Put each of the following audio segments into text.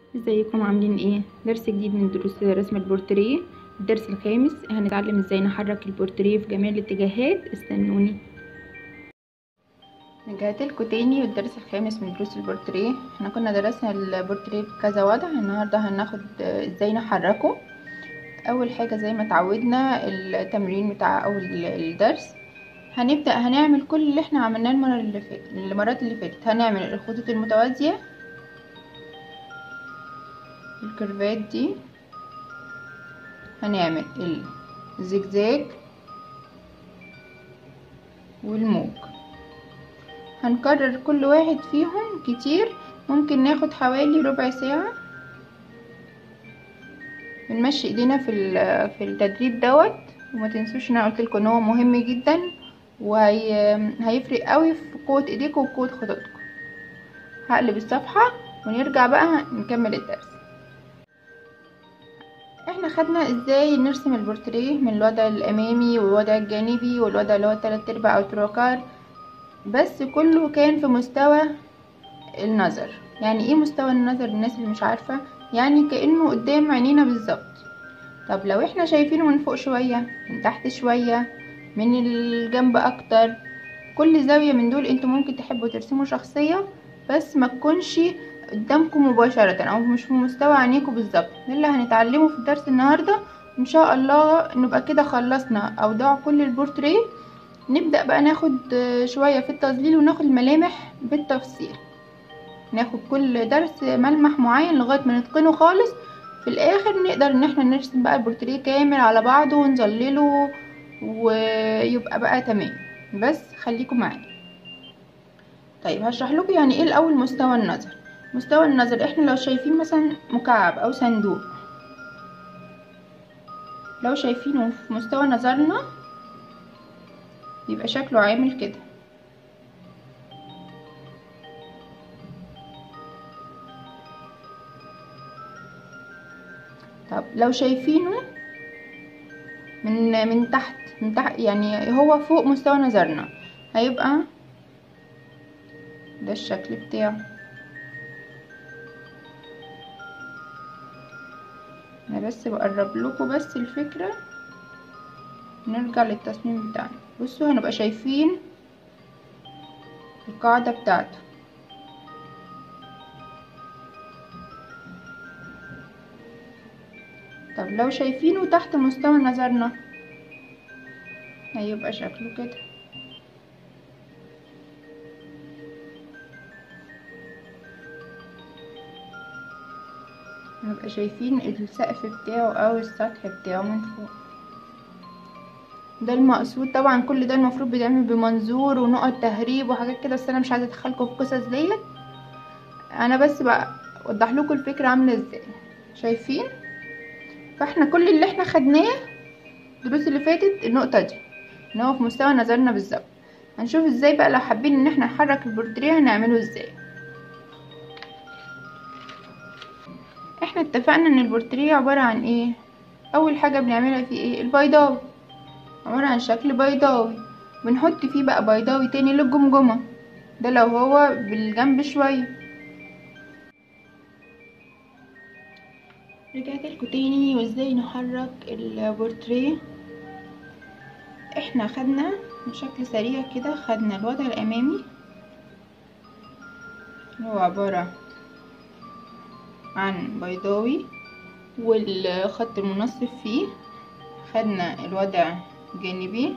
ازيكم عاملين ايه درس جديد من دروس رسم البورتريه الدرس الخامس هنتعلم ازاي نحرك البورتريه في جميع الاتجاهات استنوني رجعت لكم تاني والدرس الخامس من دروس البورتريه احنا كنا درسنا البورتريه بكذا وضع النهارده هناخد ازاي نحركه اول حاجه زي ما اتعودنا التمرين بتاع اول الدرس هنبدا هنعمل كل اللي احنا عملناه المره اللي فاتت المرات اللي فاتت هنعمل الخطوط المتوازيه الكيرفات دي هنعمل الزجزاج والموج هنكرر كل واحد فيهم كتير ممكن ناخد حوالي ربع ساعة بنمشي ايدينا في في التدريب دوت وما تنسوش ان انا قلت لكم ان هو مهم جدا وهيفرق قوي في قوه ايديكم وقوه خطوطكم هقلب الصفحه ونرجع بقى نكمل الدرس احنا خدنا ازاي نرسم البورتريه من الوضع الامامي والوضع الجانبي والوضع اللي هو تلات ارباع او تروكار بس كله كان في مستوى النظر يعني ايه مستوى النظر للناس اللي مش عارفه يعني كانه قدام عينينا بالظبط طب لو احنا شايفينه من فوق شويه من تحت شويه من الجنب اكتر كل زاويه من دول انتوا ممكن تحبوا ترسموا شخصيه بس ما تكونش قدامكم مباشرة او مش في مستوى عينيكم بالظبط ده اللي هنتعلمه في الدرس النهاردة ان شاء الله نبقى كده خلصنا اوضاع كل البورتريه نبدأ بقى ناخد شوية في التظليل وناخد الملامح بالتفصيل ناخد كل درس ملمح معين لغاية ما نتقنه خالص في الاخر نقدر ان احنا نرسم بقى البورتريه كامل على بعضه ونظلله ويبقى بقى تمام بس خليكم معايا طيب هشرح لكم يعني ايه الاول مستوى النظر مستوى النظر احنا لو شايفين مثلا مكعب او صندوق لو شايفينه في مستوى نظرنا يبقى شكله عامل كده طب لو شايفينه من من تحت من تحت يعني هو فوق مستوى نظرنا هيبقى ده الشكل بتاعه انا بس بقرب لكم بس الفكرة نرجع للتصميم بتاعنا بصوا هنبقى شايفين القاعدة بتاعته طب لو شايفينه تحت مستوى نظرنا هيبقى شكله كده هنبقى شايفين السقف بتاعه او السطح بتاعه من فوق ده المقصود طبعا كل ده المفروض بيتعمل بمنظور ونقط تهريب وحاجات كده بس انا مش عايزه ادخلكم في قصص ديت انا بس بقى اوضح لكم الفكره عامله ازاي شايفين فاحنا كل اللي احنا خدناه الدروس اللي فاتت النقطه دي ان هو في مستوى نظرنا بالظبط هنشوف ازاي بقى لو حابين ان احنا نحرك البورتريه هنعمله ازاي احنا اتفقنا ان البورتريه عبارة عن ايه اول حاجة بنعملها فيه ايه البيضاوي عبارة عن شكل بيضاوي بنحط فيه بقى بيضاوي تاني للجمجمة ده لو هو بالجنب شوية رجعت لكم تاني وازاي نحرك البورتريه احنا خدنا بشكل سريع كده خدنا الوضع الامامي اللي هو عبارة عن بيضاوي والخط المنصف فيه خدنا الوضع الجانبي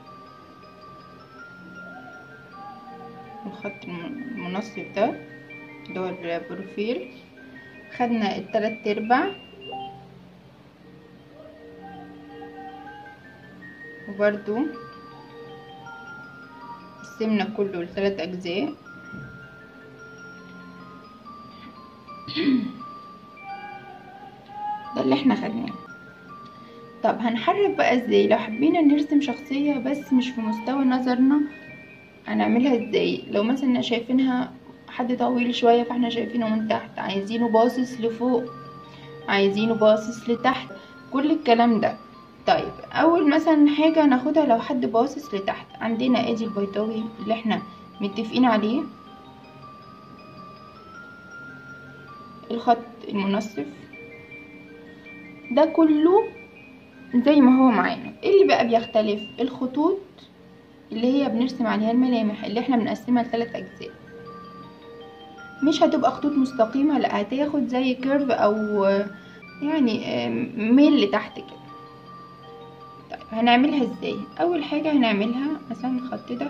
الخط المنصف ده اللي هو البروفيل خدنا التلات ارباع وبرضو قسمنا كله لثلاث اجزاء ده اللي احنا خدناه طب هنحرك بقى ازاي لو حبينا نرسم شخصية بس مش في مستوى نظرنا هنعملها ازاي لو مثلا شايفينها حد طويل شوية فاحنا شايفينه من تحت عايزينه باصص لفوق عايزينه باصص لتحت كل الكلام ده طيب اول مثلا حاجة هناخدها لو حد باصص لتحت عندنا ادي البيضاوي اللي احنا متفقين عليه الخط المنصف ده كله زي ما هو معانا اللي بقى بيختلف الخطوط اللي هي بنرسم عليها الملامح اللي احنا بنقسمها لثلاث اجزاء مش هتبقى خطوط مستقيمة لا هتاخد زي كيرف او يعني ميل لتحت كده طيب هنعملها ازاي اول حاجة هنعملها مثلا الخط ده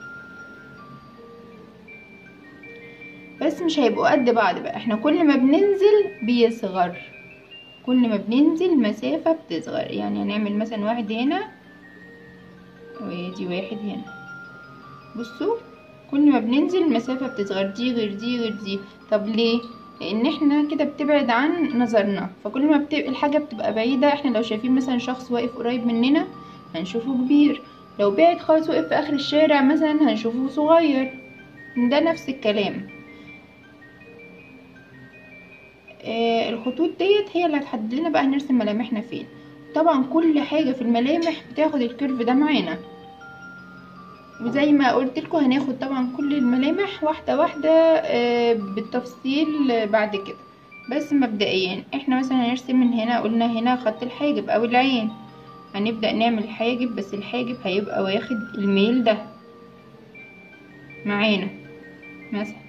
بس مش هيبقوا قد بعض بقى احنا كل ما بننزل بيصغر كل ما بننزل مسافة بتصغر يعني هنعمل مثلا واحد هنا وادي واحد هنا بصوا كل ما بننزل المسافة بتصغر دي غير دي غير دي طب ليه لان احنا كده بتبعد عن نظرنا فكل ما بت... الحاجة بتبقى بعيدة احنا لو شايفين مثلا شخص واقف قريب مننا هنشوفه كبير لو بعد خالص وقف في اخر الشارع مثلا هنشوفه صغير ده نفس الكلام آه الخطوط ديت هي اللي هتحدد لنا بقى هنرسم ملامحنا فين طبعا كل حاجة في الملامح بتاخد الكيرف ده معانا وزي ما قلت لكم هناخد طبعا كل الملامح واحدة واحدة آه بالتفصيل بعد كده بس مبدئيا احنا مثلا هنرسم من هنا قلنا هنا خط الحاجب او العين هنبدأ نعمل حاجب بس الحاجب هيبقى واخد الميل ده معانا مثلا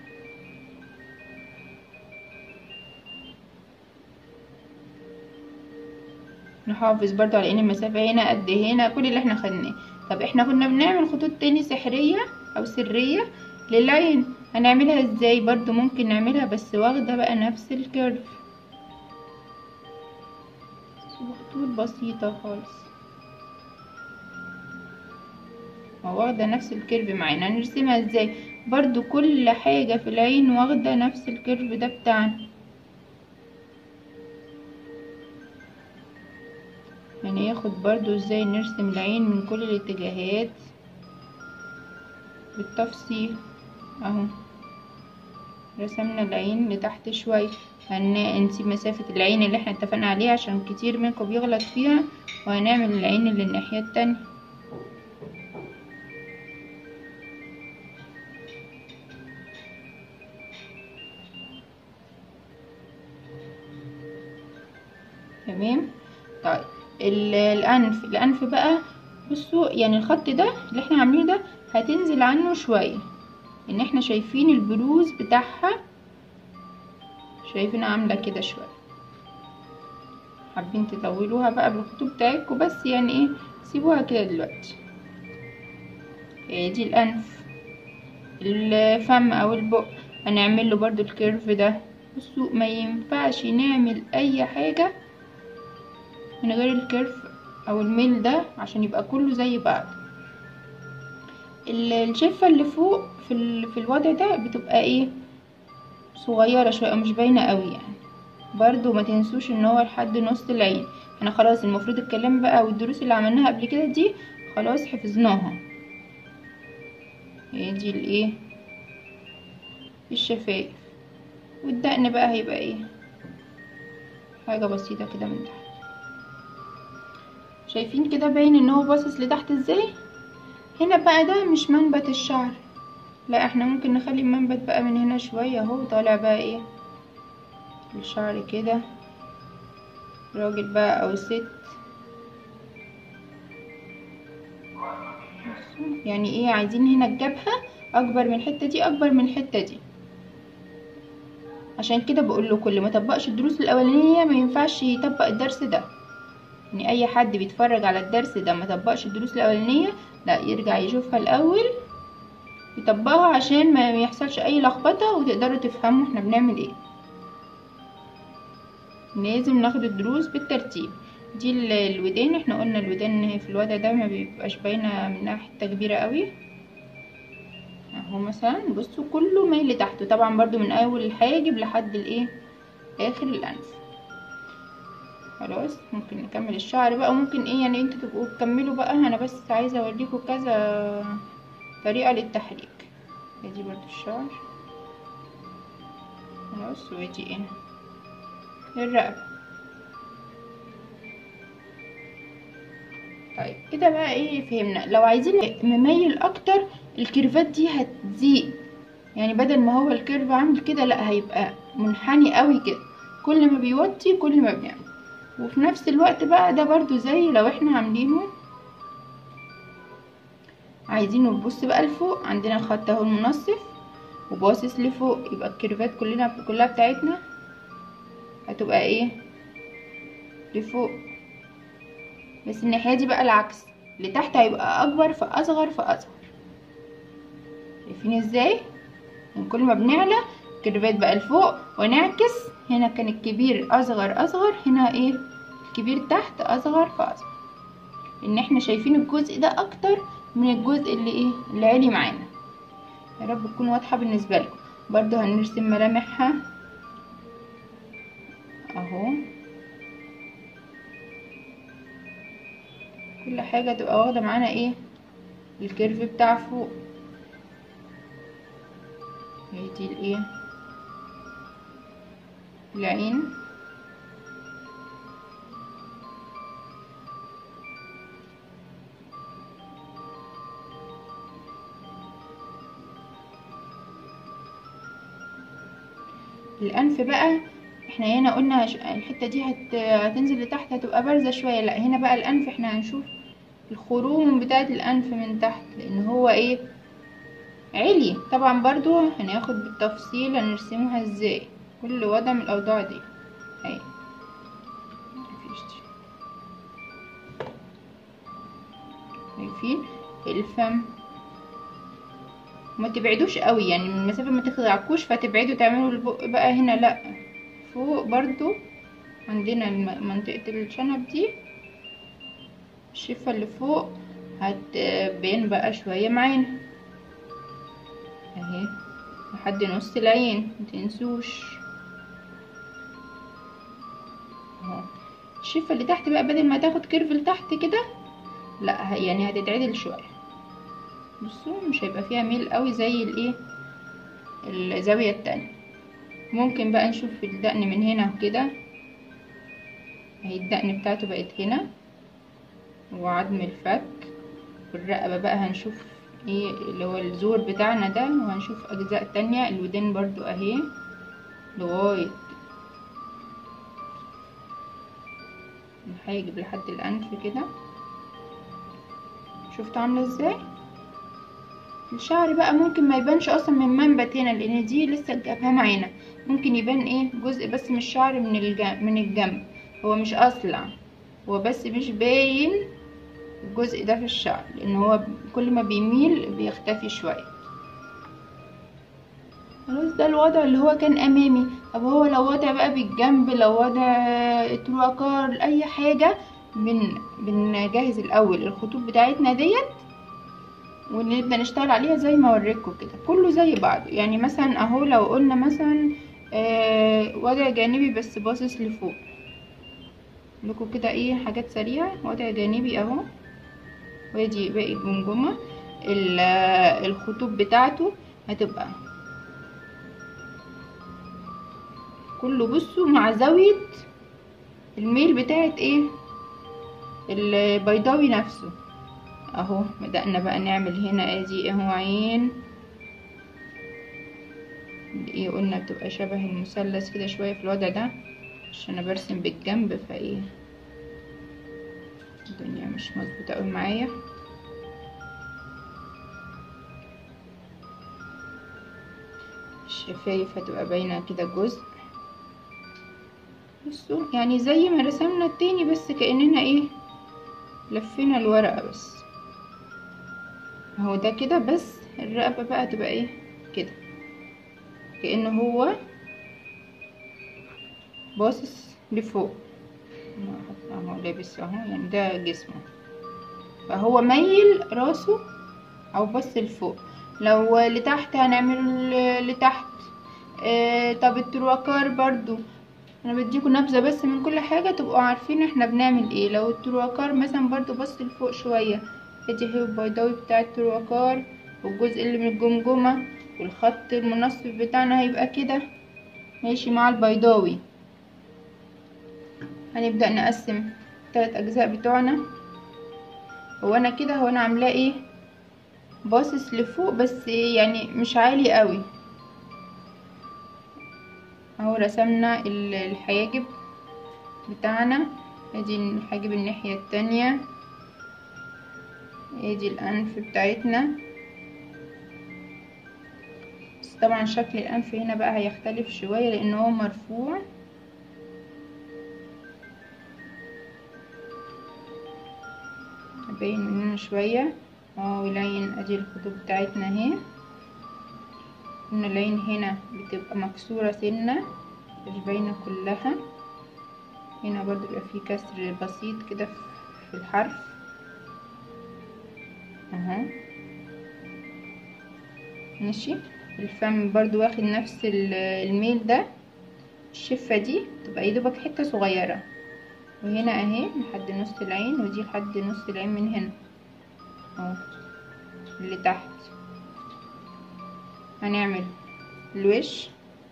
نحافظ برضو على ان المسافة هنا قد هنا كل اللي احنا خدناه طب احنا كنا بنعمل خطوط تاني سحرية او سرية للعين هنعملها ازاي برضو ممكن نعملها بس واخدة بقى نفس الكيرف خطوط بسيطة خالص واخدة نفس الكيرف معانا هنرسمها ازاي برضو كل حاجة في العين واخدة نفس الكيرف ده بتاعنا يعني ياخد برضو ازاي نرسم العين من كل الاتجاهات بالتفصيل اهو رسمنا العين لتحت شوية هنسيب مسافة العين اللي احنا اتفقنا عليها عشان كتير منكم بيغلط فيها وهنعمل العين اللي الناحية التانية تمام طيب الانف الانف بقى بصوا يعني الخط ده اللي احنا عاملينه ده هتنزل عنه شويه ان احنا شايفين البروز بتاعها شايفينها عامله كده شويه حابين تطولوها بقى بالخطوط بتاعتكم بس يعني ايه سيبوها كده دلوقتي ايه دي الانف الفم او البق هنعمل له برضو الكيرف ده بصوا ما ينفعش نعمل اي حاجه من غير الكيرف او الميل ده عشان يبقى كله زي بعض الشفة اللي فوق في, ال... في الوضع ده بتبقى ايه صغيرة شوية مش باينة قوي يعني برضو ما تنسوش ان هو لحد نص العين احنا خلاص المفروض الكلام بقى والدروس اللي عملناها قبل كده دي خلاص حفظناها هي دي الايه الشفايف والدقن بقى هيبقى ايه حاجة بسيطة كده من تحت شايفين كده باين ان هو باصص لتحت ازاي هنا بقى ده مش منبت الشعر لا احنا ممكن نخلي المنبت بقى من هنا شوية اهو طالع بقى ايه الشعر كده راجل بقى او ست يعني ايه عايزين هنا الجبهة اكبر من الحتة دي اكبر من الحتة دي عشان كده بقول له كل ما طبقش الدروس الاولانية ما ينفعش يطبق الدرس ده يعني اي حد بيتفرج على الدرس ده ما طبقش الدروس الاولانيه لا يرجع يشوفها الاول يطبقها عشان ما يحصلش اي لخبطه وتقدروا تفهموا احنا بنعمل ايه لازم ناخد الدروس بالترتيب دي الودان احنا قلنا الودان في الوضع ده ما بيبقاش باينه منها حته كبيره قوي اهو مثلا بصوا كله مايل لتحت طبعا برضو من اول الحاجب لحد الايه اخر الانف خلاص ممكن نكمل الشعر بقى وممكن ايه يعني انتوا تبقوا تكملوا بقى انا بس عايزه اوريكم كذا طريقه للتحريك ادي برضو الشعر خلاص ودي ايه الرقبه طيب كده بقى ايه فهمنا لو عايزين نميل اكتر الكيرفات دي هتزيق يعني بدل ما هو الكيرف عامل كده لا هيبقى منحني قوي كده كل ما بيوطي كل ما بنعمل وفي نفس الوقت بقى ده برضو زي لو احنا عاملينه عايزينه نبص بقى لفوق عندنا الخط اهو المنصف وباصص لفوق يبقى الكيرفات كلنا كلها بتاعتنا هتبقى ايه لفوق بس الناحية دي بقى العكس لتحت هيبقى اكبر فاصغر فاصغر شايفين ازاي من كل ما بنعلى الكيرفات بقى لفوق ونعكس هنا كان الكبير اصغر اصغر هنا ايه الكبير تحت اصغر فاصغر ان احنا شايفين الجزء ده اكتر من الجزء اللي ايه اللي عالي معانا يا رب تكون واضحة بالنسبة لكم برضو هنرسم ملامحها اهو كل حاجة تبقى واخدة معانا ايه الكيرف بتاع فوق هي دي الايه العين الانف بقى احنا هنا قلنا الحته دي هت... هتنزل لتحت هتبقى بارزه شويه لا هنا بقى الانف احنا هنشوف الخروم بتاعه الانف من تحت لان هو ايه علي طبعا برضو هناخد بالتفصيل هنرسمها ازاي كل وضع من الاوضاع دي اهي شايفين الفم ما تبعدوش قوي يعني من المسافه ما تخدعكوش فتبعدوا تعملوا البق بقى هنا لا فوق برضو عندنا منطقه الشنب دي الشفه اللي فوق هتبين بقى شويه معانا اهي لحد نص العين متنسوش اهو الشفه اللي تحت بقى بدل ما تاخد كيرف لتحت كده لا يعني هتتعدل شويه بصوا مش هيبقى فيها ميل قوي زي الايه الزاويه التانية ممكن بقى نشوف الدقن من هنا كده اهي الدقن بتاعته بقت هنا وعظم الفك والرقبه بقى هنشوف ايه اللي هو الزور بتاعنا ده وهنشوف اجزاء تانية الودان برضو اهي لغاية الحاجب لحد الانف كده شفتوا عاملة ازاي الشعر بقى ممكن ما يبانش اصلا من منبت هنا لان دي لسه الجبهة معانا ممكن يبان ايه جزء بس من الشعر من الجنب من الجنب هو مش اصلع هو بس مش باين الجزء ده في الشعر لان هو كل ما بيميل بيختفي شوية خلاص ده الوضع اللي هو كان امامي طب هو لو وضع بقى بالجنب لو وضع تروكار اي حاجة بن بنجهز الاول الخطوط بتاعتنا ديت ونبدا نشتغل عليها زي ما اوريكم كده كله زي بعضه يعني مثلا اهو لو قلنا مثلا آه وضع جانبي بس باصص لفوق لكم كده ايه حاجات سريعه وضع جانبي اهو وادي باقي الجمجمه الخطوط بتاعته هتبقى كله بصوا مع زاويه الميل بتاعت ايه البيضاوي نفسه اهو بدأنا بقى نعمل هنا ادي اهو عين ايه قلنا بتبقى شبه المثلث كده شوية في الوضع ده عشان انا برسم بالجنب فايه الدنيا مش مظبوطة اوي معايا الشفايف هتبقى باينة كده جزء بصوا يعني زي ما رسمنا التاني بس كأننا ايه لفينا الورقة بس اهو ده كده بس الرقبة بقى تبقى ايه كده كأنه هو باصص لفوق اهو لابس اهو يعني ده جسمه فهو ميل راسه او بص لفوق لو لتحت هنعمله لتحت آه طب التروكار برضو انا بديكم نبذه بس من كل حاجه تبقوا عارفين احنا بنعمل ايه لو التروكار مثلا برضو بص لفوق شويه ادي هي البيضاوي بتاع التروكار والجزء اللي من الجمجمه والخط المنصف بتاعنا هيبقى كده ماشي مع البيضاوي هنبدا نقسم التلات اجزاء بتوعنا هو انا كده هو انا عاملاه ايه باصص لفوق بس يعني مش عالي قوي اهو رسمنا الحاجب بتاعنا ادي الحاجب الناحية التانية ادي الانف بتاعتنا بس طبعا شكل الانف هنا بقى هيختلف شوية لان هو مرفوع باين من هنا شوية اهو العين ادي الخطوط بتاعتنا اهي ان العين هنا بتبقى مكسورة سنة مش باينة كلها هنا برضو بيبقى فيه كسر بسيط كده في الحرف اهو ماشي الفم برضو واخد نفس الميل ده الشفة دي تبقى يدوبك حتة صغيرة وهنا اهي لحد نص العين ودي لحد نص العين من هنا اهو اللي تحت هنعمل الوش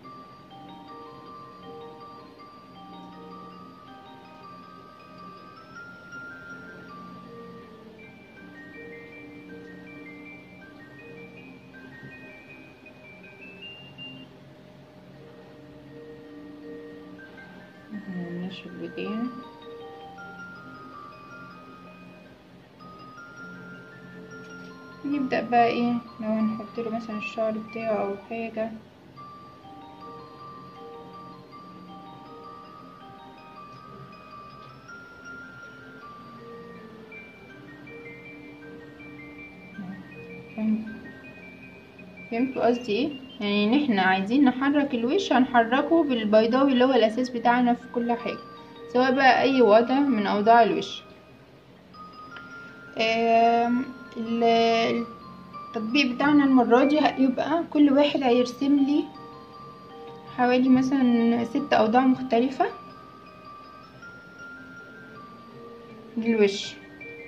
نشف بايدينا نبدأ بقى ايه لو هنحط له مثلا الشعر بتاعه او حاجة فهمتوا قصدي ايه يعني ان احنا عايزين نحرك الوش هنحركه بالبيضاوي اللي هو الاساس بتاعنا في كل حاجة سواء بقى اي وضع من اوضاع الوش التطبيق بتاعنا المرة دي هيبقى كل واحد هيرسم لي حوالي مثلا ست اوضاع مختلفة للوش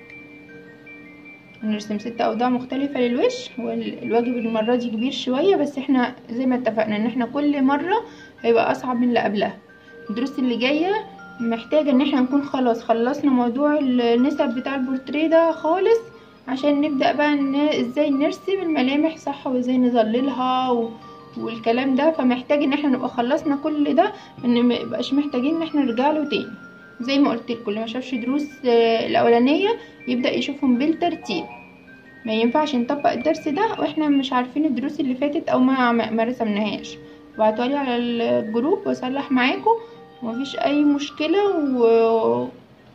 نرسم ست اوضاع مختلفة للوش هو الواجب المرة دي كبير شوية بس احنا زي ما اتفقنا ان احنا كل مرة هيبقى اصعب من اللي قبلها الدروس اللي جاية محتاجة ان احنا نكون خلاص خلصنا موضوع النسب بتاع البورتريه ده خالص عشان نبدأ بقى ان ازاي نرسم الملامح صح وازاي نظللها و... والكلام ده فمحتاج ان احنا نبقى خلصنا كل ده ان ميبقاش محتاجين ان احنا نرجع له تاني زي ما قلت لكم اللي ما شافش دروس الاولانيه يبدا يشوفهم بالترتيب ما ينفعش نطبق الدرس ده واحنا مش عارفين الدروس اللي فاتت او ما ما رسمناهاش وبعتولي على الجروب واصلح معاكم ومفيش اي مشكله و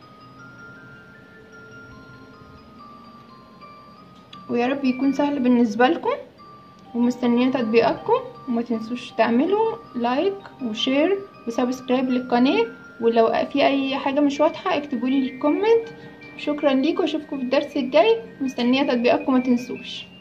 ويا رب يكون سهل بالنسبه لكم ومستنيه تطبيقاتكم وما تنسوش تعملوا لايك وشير وسبسكرايب للقناه ولو في اي حاجه مش واضحه اكتبوا لي الكومنت شكرا ليكم واشوفكم في الدرس الجاي مستنيه تطبيقاتكم ما تنسوش